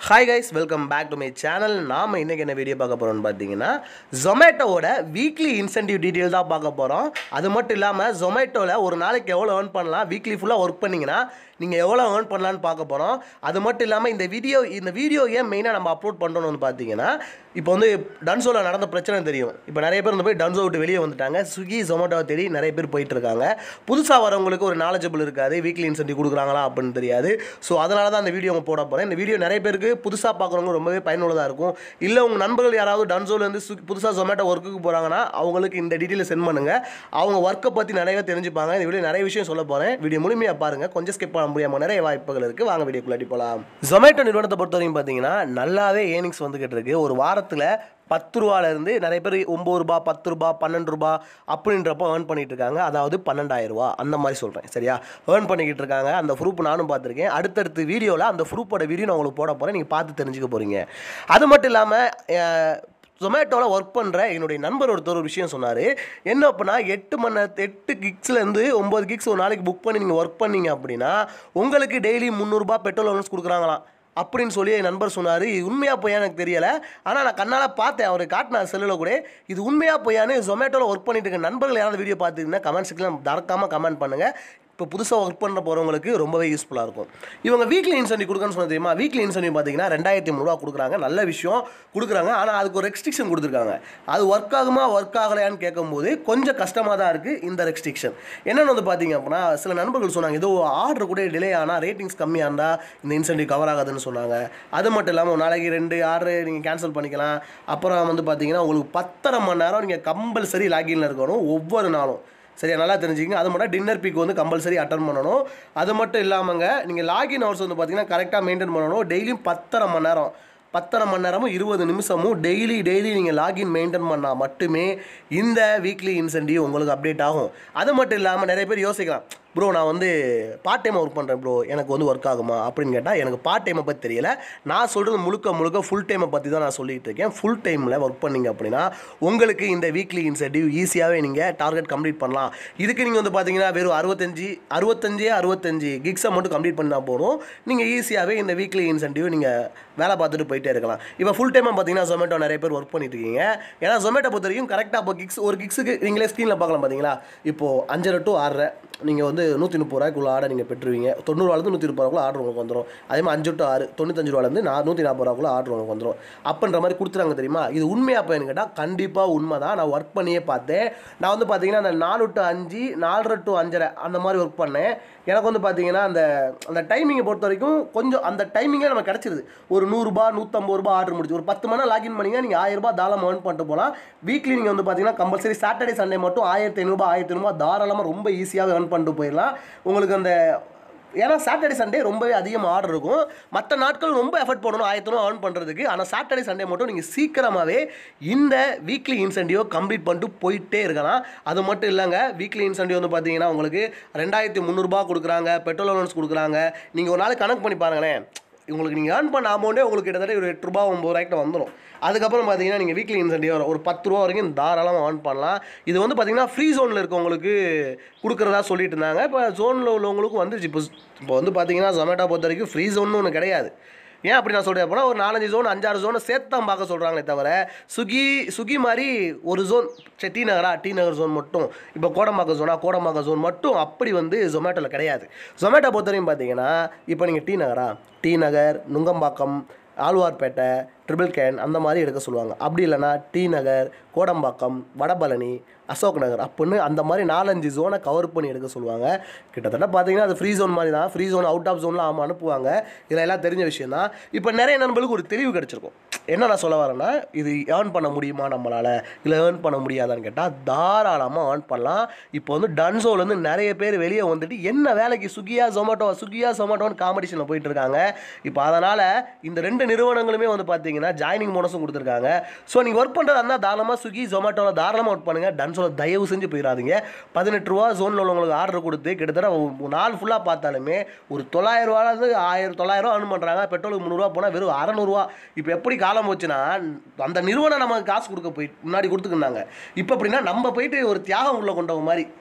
hi guys welcome back to my channel நாம் இன்றைக்கி என்ன வீடியோ பார்க்க போகிறோம்னு பார்த்தீங்கன்னா ஜொமேட்டோவோட வீக்லி இன்சென்டிவ் டீட்டெயில் தான் பார்க்க போகிறோம் அது மட்டும் இல்லாமல் ஜொமேட்டோவில் ஒரு நாளைக்கு எவ்வளோ ஏர்ன் பண்ணலாம் வீக்லி ஃபுல்லாக ஒர்க் பண்ணிங்கன்னா நீங்கள் எவ்வளோ ஏர்ன் பண்ணலான்னு பார்க்க போகிறோம் அது மட்டும் இல்லாமல் இந்த வீடியோ இந்த வீடியோ ஏன் மெயினாக நம்ம அப்லோட் பண்ணுறோம்னு பார்த்தீங்கன்னா இப்போ வந்து டன்சோவில் நடந்த பிரச்சனை தெரியும் இப்போ நிறைய பேர் வந்து போய் டன்சோ விட்டு வெளியே வந்துட்டாங்க ஸ்விக்கி ஜொமேட்டோவை தேடி நிறைய பேர் போயிட்டு இருக்காங்க புதுசாக வரவங்களுக்கு ஒரு நாலேஜபிள் இருக்காது வீக்லி இன்சென்டிவ் கொடுக்குறாங்களா அப்படின்னு தெரியாது ஸோ அதனால தான் அந்த வீடியோ அவங்க போட போகிறேன் இந்த வீடியோ நிறைய பேருக்கு புதுசாக பார்க்குறவங்க ரொம்பவே பயனுள்ளதாக இருக்கும் இல்லை உங்கள் நண்பர்கள் யாராவது டன்சோலேருந்து ஸ்விக்கி புதுசாக ஜொமேட்டோ ஒர்க்குக்கு போகிறாங்கன்னா அவங்களுக்கு இந்த டீட்டெயில் சென்ட் பண்ணுங்கள் அவங்க ஒர்க்கை பற்றி நிறையவே தெரிஞ்சுப்பாங்க இந்த வீடியோ நிறைய விஷயம் சொல்ல போகிறேன் வீடியோ முழுமையாக பாருங்கள் கொஞ்சம் ஸ்கிப் பண்ண முடியாமல் நிறைய வாய்ப்புகள் இருக்குது வாங்க வீடியோக்குள்ளாடி போகலாம் ஜொமேட்டோ நிறுவனத்தை பொறுத்த வரைக்கும் பார்த்தீங்கன்னா நல்லாவே ஏர்னிங்ஸ் வந்துக்கிட்டு இருக்கு ஒரு வாரத்தில் பத்து ரூபாலேருந்து நிறைய பேர் ஒம்பது ரூபா பத்து ரூபா பன்னெண்டு ரூபா அப்படின்றப்போ ஏர்ன் பண்ணிட்டு இருக்காங்க அதாவது பன்னெண்டாயிரம் ரூபா அந்த மாதிரி சொல்கிறேன் சரியா ஏர்ன் பண்ணிக்கிட்டு இருக்காங்க அந்த ப்ரூப் நானும் பார்த்துருக்கேன் அடுத்தடுத்த வீடியோவில் அந்த ப்ரூப்போட வீடியோ நான் உங்களுக்கு போட போகிறேன் நீங்கள் பார்த்து தெரிஞ்சுக்க போகிறீங்க அது மட்டும் இல்லாமல் ஜொமேட்டோவில் ஒர்க் பண்ணுற என்னுடைய நண்பர் ஒருத்தர் ஒரு விஷயம் சொன்னார் என்ன அப்படின்னா எட்டு மணி நேரத்து எட்டு கிக்ஸ்லேருந்து ஒம்பது கிக்ஸ் ஒரு நாளைக்கு புக் பண்ணி நீங்கள் ஒர்க் பண்ணீங்க அப்படின்னா உங்களுக்கு டெய்லி முந்நூறுரூபா பெட்ரோல் அலோன்ஸ் கொடுக்குறாங்களாம் அப்படின்னு சொல்லி என் நண்பர் சொன்னார் இது உண்மையாக பொய்யா எனக்கு தெரியலை ஆனால் நான் கண்ணால் பார்த்தேன் அவர் காட்டின செல்லில் கூட இது உண்மையாக பொய்யான்னு ஜொமேட்டோவில் ஒர்க் பண்ணிட்டு இருக்க நண்பர்கள் யாராவது வீடியோ பார்த்துருந்தீங்கன்னா கமெண்ட் செக்ஷனில் மறக்காமல் கமெண்ட் பண்ணுங்கள் இப்போ புதுசாக ஒர்க் பண்ண போகிறவங்களுக்கு ரொம்பவே யூஸ்ஃபுல்லாக இருக்கும் இவங்க வீக்லி இன்சென்டிவ் கொடுக்கணும்னு சொன்ன தெரியுமா வீக்லி இன்சென்டிவ் பார்த்தீங்கன்னா ரெண்டாயிரத்தி முந்நூறுவா கொடுக்குறாங்க நல்ல விஷயம் கொடுக்குறாங்க ஆனால் அதுக்கு ஒரு ரெஸ்ட்ரிக்ஷன் கொடுத்துருக்காங்க அது ஒர்க் ஆகுமா ஒர்க் ஆகலையான்னு கேட்கும்போது கொஞ்சம் கஷ்டமாக தான் இருக்குது இந்த ரெஸ்ட்ரிக்ஷன் என்னென்னு வந்து பார்த்தீங்க அப்படின்னா சில நண்பர்கள் சொன்னாங்க ஏதோ ஆர்டர் கூட டிலே ஆனால் ரேட்டிங்ஸ் கம்மியாக இருந்தால் இந்த இன்சென்டிவ் கவர் ஆகாதுன்னு சொன்னாங்க அது மட்டும் இல்லாமல் ஒரு நாளைக்கு ரெண்டு ஆர்டர் நீங்கள் கேன்சல் பண்ணிக்கலாம் அப்புறம் வந்து பார்த்தீங்கன்னா உங்களுக்கு பத்தரை மணி நேரம் நீங்கள் கம்பல்சரி லாகின்ல இருக்கணும் ஒவ்வொரு நாளும் சரியா நல்லா தெரிஞ்சுக்கங்க அது மட்டும் டின்னர் பீக் வந்து கம்பல்சரி அட்டன் பண்ணணும் அது மட்டும் இல்லாமங்க நீங்கள் லாகின் ஹவர்ஸ் வந்து பார்த்தீங்கன்னா கரெக்டாக மெயின்டைன் பண்ணணும் டெய்லியும் பத்தரை மணி நேரம் பத்தரை மணி நேரமும் இருபது நிமிஷமும் டெய்லி டெய்லி நீங்கள் லாகின் மெயின்டைன் பண்ணால் மட்டுமே இந்த வீக்லி இன்சென்டிவ் உங்களுக்கு அப்டேட் ஆகும் அது மட்டும் இல்லாமல் நிறைய பேர் யோசிக்கலாம் ப்ரோ நான் வந்து பார்ட் டைம் ஒர்க் பண்ணுறேன் ப்ரோ எனக்கு வந்து ஒர்க் ஆகுமா அப்படின்னு கேட்டால் எனக்கு பார்ட் டைமை பற்றி தெரியல நான் சொல்கிறது முழுக்க முழுக்க ஃபுல் டைமை பற்றி தான் நான் சொல்லிகிட்டு இருக்கேன் ஃபுல் டைமில் ஒர்க் பண்ணீங்க அப்படின்னா உங்களுக்கு இந்த வீக்லி இன்சென்டிவ் ஈஸியாகவே நீங்கள் டார்கெட் கம்ப்ளீட் பண்ணலாம் இதுக்கு நீங்கள் வந்து பார்த்தீங்கன்னா வெறும் அறுபத்தஞ்சு அறுபத்தஞ்சே அறுபத்தஞ்சு கிக்ஸை மட்டும் கம்ப்ளீட் பண்ணால் போதும் நீங்கள் ஈஸியாகவே இந்த வீக்லி இன்சென்டிவ் நீங்கள் வேலை பார்த்துட்டு போயிட்டே இருக்கலாம் இப்போ ஃபுல் டைமாக பார்த்தீங்கன்னா ஜொமேட்டோ நிறைய பேர் ஒர்க் பண்ணிட்டு இருக்கீங்க ஏன்னா ஜொமேட்டோ பொறுத்த வரைக்கும் கரெக்டாக இப்போ கிக்ஸ் ஒரு கிக்ஸுக்கு நீங்களே ஸ்க்ரீனில் பார்க்கலாம் பார்த்தீங்களா இப்போது அஞ்சரை டு ஆறரை நீங்கள் வந்து நூற்றி முப்பது ரூபாய்க்குள்ள ஆர்டர் நீங்கள் பெற்றுவீங்க தொண்ணூறுவாலேருந்து நூற்றி முப்பது ரூபாய்க்குள்ள ஆர்டர் உங்களுக்கு வந்துடும் அதே மாதிரி அஞ்சு டு ஆறு தொண்ணூத்தஞ்சு ரூபாலேருந்து நான் நூற்றி நாற்பது ரூபாய்க்குள்ள ஆர்டர் உங்களுக்கு வந்துடும் அப்படின்ற மாதிரி கொடுத்துறாங்க தெரியுமா இது உண்மையாக அப்போ கேட்டால் கண்டிப்பாக உண்மை தான் நான் ஒர்க் பண்ணியே பார்த்தேன் நான் வந்து பார்த்தீங்கன்னா அந்த நாலு டு அஞ்சு நாலரை டு அஞ்சரை அந்த மாதிரி ஒர்க் பண்ணேன் எனக்கு வந்து பார்த்தீங்கன்னா அந்த அந்த டைமிங்கை பொறுத்த வரைக்கும் கொஞ்சம் அந்த டைமிங்கே நமக்கு கிடச்சிருது ஒரு நூறுரூபா நூற்றம்பது ரூபா ஆர்டர் முடிச்சு ஒரு பத்து மணி நேரம் லாகின் பண்ணிங்க நீங்கள் ஆயிரம் ரூபாய் தாராளமாக ஏர்ன் பண்ணிட்டு போகலாம் வீக்லி நீங்கள் வந்து பார்த்தீங்கன்னா கம்பல்சரி சாட்டர்டே சண்டே மட்டும் ஆயிரத்தி ஐநூறுபா ஆயிரத்தி ஐநூறுபா தாராளமாக ரொம்ப ஈஸியாக ஏர்ன் பண்ணிட்டு போயிடலாம் உங்களுக்கு அந்த ஏன்னா சாட்டர்டே சண்டே ரொம்பவே அதிகமாக ஆர்டர் இருக்கும் மற்ற நாட்கள் ரொம்ப எஃபர்ட் பண்ணணும் ஆயிரத்தி ஏர்ன் பண்ணுறதுக்கு ஆனால் சாட்டர்டே சண்டே மட்டும் நீங்கள் சீக்கிரமாகவே இந்த வீக்லி இன்சென்டிவ் கம்ப்ளீட் பண்ணிட்டு போயிட்டே இருக்கலாம் அது மட்டும் இல்லைங்க வீக்லி இன்சென்டிவ் வந்து பார்த்தீங்கன்னா உங்களுக்கு ரெண்டாயிரத்தி முந்நூறுபா கொடுக்குறாங்க பெட்ரோல் அலோன்ஸ் கொடுக்குறாங்க நீங்கள் ஒரு நாள் கணக்கு பண்ணி பாருங்களேன் உங்களுக்கு நீங்கள் ஏர்ன் பண்ண அமௌண்ட்டே உங்களுக்கு கிட்டத்தட்ட ஒரு எட்டு ரூபா ஒம்பது ரூபாய்க்கு வந்துடும் அதுக்கப்புறம் பார்த்தீங்கன்னா நீங்கள் வீக்லி இன்சென்டிவ் வரும் ஒரு பத்து ரூபா வரைக்கும் தாராளமாக ஏர்ன் பண்ணலாம் இது வந்து பார்த்தீங்கன்னா ஃப்ரீ ஜோனில் இருக்கவங்களுக்கு கொடுக்குறதா சொல்லிட்டு இருந்தாங்க இப்போ ஜோனில் உள்ளவங்களுக்கும் வந்துருச்சு இப்போ இப்போ வந்து பார்த்தீங்கன்னா ஜொமேட்டோ பொறுத்த வரைக்கும் ஃப்ரீ ஜோன்னு ஒன்று கிடையாது ஏன் அப்படி நான் சொல்கிறேன் அப்படின்னா ஒரு நாலஞ்சு ஜோன் அஞ்சாறு ஜோனை சேர்த்து தான் பார்க்க சொல்கிறாங்களே தவிர சுகி சுகி மாதிரி ஒரு ஜோன் சரி டி நகரா டி நகர் ஜோன் மட்டும் இப்போ கோடம்பாக்கம் ஜோனா கோடம்பாக்கம் ஜோன் மட்டும் அப்படி வந்து ஜொமேட்டோவில் கிடையாது ஜொமேட்டோ பொறுத்தவரையும் பார்த்தீங்கன்னா இப்போ நீங்கள் டி நகரா டி நகர் நுங்கம்பாக்கம் ஆழ்வார்பேட்டை ட்ரிபிள் கேன் அந்த மாதிரி எடுக்க சொல்லுவாங்க அப்படி இல்லைனா டி நகர் கோடம்பாக்கம் வடபழனி அசோக் நகர் அப்படின்னு அந்த மாதிரி நாலஞ்சு ஜோனை கவர் பண்ணி எடுக்க சொல்லுவாங்க கிட்டத்தட்ட பார்த்தீங்கன்னா அது ஃப்ரீ ஜோன் மாதிரி தான் ஃப்ரீ ஜோன் அவுட் ஆஃப் ஜோன்லாம் ஆமாம் அனுப்புவாங்க இதில் எல்லாம் தெரிஞ்ச விஷயம் தான் இப்போ நிறைய நண்பர்களுக்கு ஒரு தெளிவு கிடச்சிருக்கும் என்ன நான் சொல்ல வரேன்னா இது ஏர்ன் பண்ண முடியுமா நம்மளால் இல்லை ஏர்ன் பண்ண முடியாதான்னு கேட்டால் தாராளமாக ஏர்ன் பண்ணலாம் இப்போ வந்து டன்சோலேருந்து நிறைய பேர் வெளியே வந்துட்டு என்ன வேலைக்கு சுகியா ஜொமேட்டோ சுகியா ஜொமேட்டோன்னு காம்படிஷனில் போயிட்டு இருக்காங்க இப்போ அதனால் இந்த ரெண்டு நிறுவனங்களுமே வந்து பார்த்தீங்கன்னா ஜாயினிங் போனஸும் கொடுத்துருக்காங்க ஸோ நீங்கள் ஒர்க் பண்ணுறதா இருந்தால் தாராளமாக ஸ்விக்கி ஜொமேட்டோவில் தாராளமாக ஒர்க் பண்ணுங்கள் டன்ஸோவில் தயவு செஞ்சு போயிடாதீங்க பதினெட்டு ரூபா ஜோனில் உள்ளவங்களுக்கு ஆர்டர் கொடுத்து கிட்டத்தட்ட ஒரு நாள் ஃபுல்லாக பார்த்தாலுமே ஒரு தொள்ளாயிரம் ரூபாலேருந்து ஆயிரம் தொள்ளாயிரம் ரூபா earn பண்ணுறாங்க பெட்ரோலுக்கு முந்நூறுரூவா போனால் வெறும் அறநூறுவா இப்போ எப்படி காலம் போச்சுன்னா அந்த நிறுவனம் நமக்கு காசு கொடுக்க போய் முன்னாடி கொடுத்துக்கினாங்க இப்போ அப்படின்னா நம்ம போயிட்டு ஒரு தியாகம் உள்ள கொண்டவங்க மாதிரி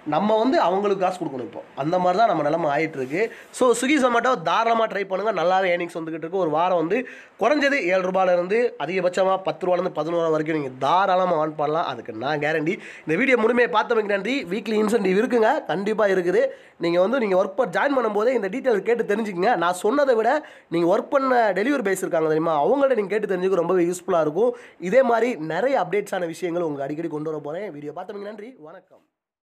நம்ம வந்து அவங்களுக்கு காசு கொடுக்கணும் இப்போ அந்த மாதிரி தான் நம்ம நிலமை ஆயிட்டு இருக்கு ஸோ ஸ்விக்கி ஜொமேட்டோ தாராளமாக ட்ரை பண்ணுங்கள் நல்லாவே ஏர்னிங்ஸ் வந்துகிட்டு இருக்கு ஒரு வாரம் வந்து குறைஞ்சது ஏழு ரூபாயிலேருந்து அதிகபட்சமாக பத்து ரூபாலேருந்து பதினோரு வரைக்கும் நீங்கள் தாராளமாக ஆன் பண்ணலாம் அதுக்கு நான் கேரண்டி இந்த வீடியோ முழுமையை பார்த்தமைக்கு நன்றி வீக்லி இன்சென்டிவ் இருக்குங்க கண்டிப்பாக இருக்குது நீங்கள் வந்து நீங்கள் ஒர்க் ஜாயின் பண்ணும்போதே இந்த டீட்டெயில் கேட்டு தெரிஞ்சுக்கங்க நான் சொன்னதை விட நீங்கள் ஒர்க் பண்ண டெலிவரி பேஸ் இருக்காங்க தெரியுமா அவங்கள்ட்ட நீங்கள் கேட்டு தெரிஞ்சுக்க ரொம்பவே யூஸ்ஃபுல்லாக இருக்கும் இதே மாதிரி நிறைய அப்டேட்ஸான விஷயங்கள் உங்களுக்கு அடிக்கடி கொண்டு வர போகிறேன் வீடியோ பார்த்தமைக்கு நன்றி வணக்கம்